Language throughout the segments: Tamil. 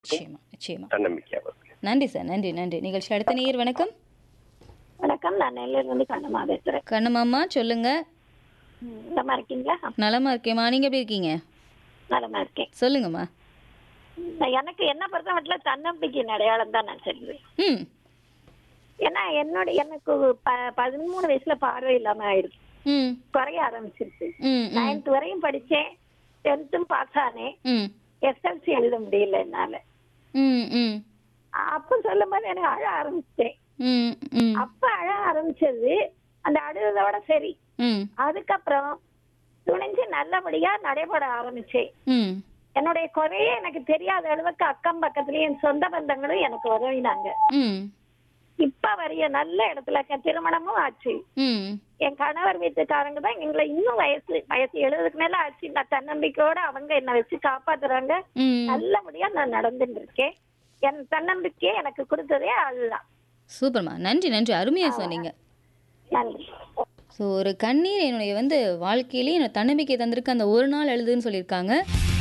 நிச்சயமா நிச்சயமா தன்னம்பிக்கையா வரும் நன்றி சார் நன்றி நன்றி நிகழ்ச்சி அடுத்த நேயர் வணக்கம் வணக்கம் நான் நெல்லையில இருந்து கண்ணம்மா பேசுறேன் கண்ணமாமா சொல்லுங்க ம், நலமா இருக்கீங்களா நலமா இருக்கேம்மா நீங்க எப்படி இருக்கீங்க நலமா இருக்கேன் சொல்லுங்கம்மா நான் எனக்கு என்ன பொறுத்த மட்டும் தன்னம்பிக்கையின் அடையாளம் தான் நான் சொல்லுவேன் ம் ஏன்னா என்னோட எனக்கு ப பதிமூணு வயசுல பார்வை இல்லாம ஆயிடுச்சு ம் குறைய ஆரம்பிச்சிருச்சு ம் ம் நைன்த் வரையும் படிச்சேன் டென்த்தும் பாஸ் ஆனேன் ம் எஸ்எல்சி எழுத முடியல என்னால ம் ம் அப்ப சொல்லும் போது எனக்கு அழ ஆரம்பிச்சிட்டேன் ம் ம் அப்ப அழ ஆரம்பிச்சது அந்த அழுததோட சரி ம் அதுக்கப்புறம் துணிஞ்சு நல்லபடியா நடைபெற ஆரம்பிச்சேன் ம் என்னுடைய குறையே எனக்கு தெரியாத அளவுக்கு அக்கம் பக்கத்துலயும் என் சொந்த பந்தங்களும் எனக்கு உதவினாங்க ம் இப்ப வரைய நல்ல இடத்துல க- திருமணமும் ஆச்சு ம் என் கணவர் வீட்டுக்காரங்க தான் எங்களை இன்னும் வயசு வயசு எழுபதுக்கு மேல ஆச்சு நான் தன்னம்பிக்கையோட அவங்க என்ன வச்சு காப்பாத்துறாங்க ம் நல்லபடியா நான் நடந்துட்டு இருக்கேன் என் தன்னம்பிக்கையை எனக்கு கொடுத்ததே அதுதான் சூப்பர்மா நன்றி நன்றி அருமையாக சொன்னீங்க நன்றி ஸோ ஒரு கண்ணீர் என்னுடைய வந்து வாழ்க்கையிலேயே என்னோட தன்னம்பிக்கை தந்திருக்கு அந்த ஒரு நாள் எழுதுன்னு சொல்லியிருக்காங்க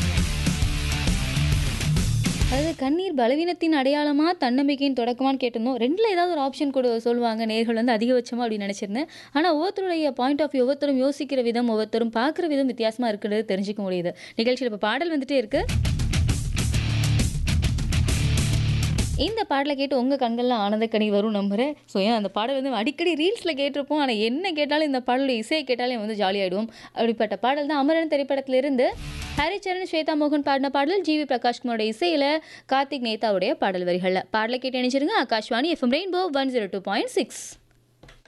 அதாவது கண்ணீர் பலவீனத்தின் அடையாளமா தன்னம்பிக்கையின் தொடக்கமான்னு கேட்டிருந்தோம் ரெண்டில் ஏதாவது ஒரு ஆப்ஷன் கூட சொல்லுவாங்க நேர்கள் வந்து அதிகபட்சமாக அப்படின்னு நினச்சிருந்தேன் ஆனால் ஒவ்வொருத்தருடைய பாயிண்ட் ஆஃப் வியூ ஒவ்வொருத்தரும் யோசிக்கிற விதம் ஒவ்வொருத்தரும் பார்க்குற விதம் வித்தியாசமாக இருக்கிறது தெரிஞ்சுக்க முடியுது நிகழ்ச்சியில் இப்போ பாடல் வந்துட்டே இருக்கு இந்த பாடலை கேட்டு உங்கள் கண்கள்லாம் ஆனந்த கனி வரும் நம்புறேன் ஸோ ஏன் அந்த பாடல் வந்து அடிக்கடி ரீல்ஸில் கேட்டிருப்போம் ஆனால் என்ன கேட்டாலும் இந்த பாடலுடைய இசையை கேட்டாலே வந்து ஜாலியாயிடுவோம் அப்படிப்பட்ட பாடல் தான் அமரன் திரைப்படத்திலிருந்து ஹரிச்சரண் ஸ்வேதா மோகன் பாடின பாடல் ஜிவி பிரகாஷ்குமாரோட இசையில் கார்த்திக் நேதாவுடைய பாடல் வரிகளில் பாடலை கேட்டு நினைச்சிருங்க Akashvani FM rainbow one zero two point six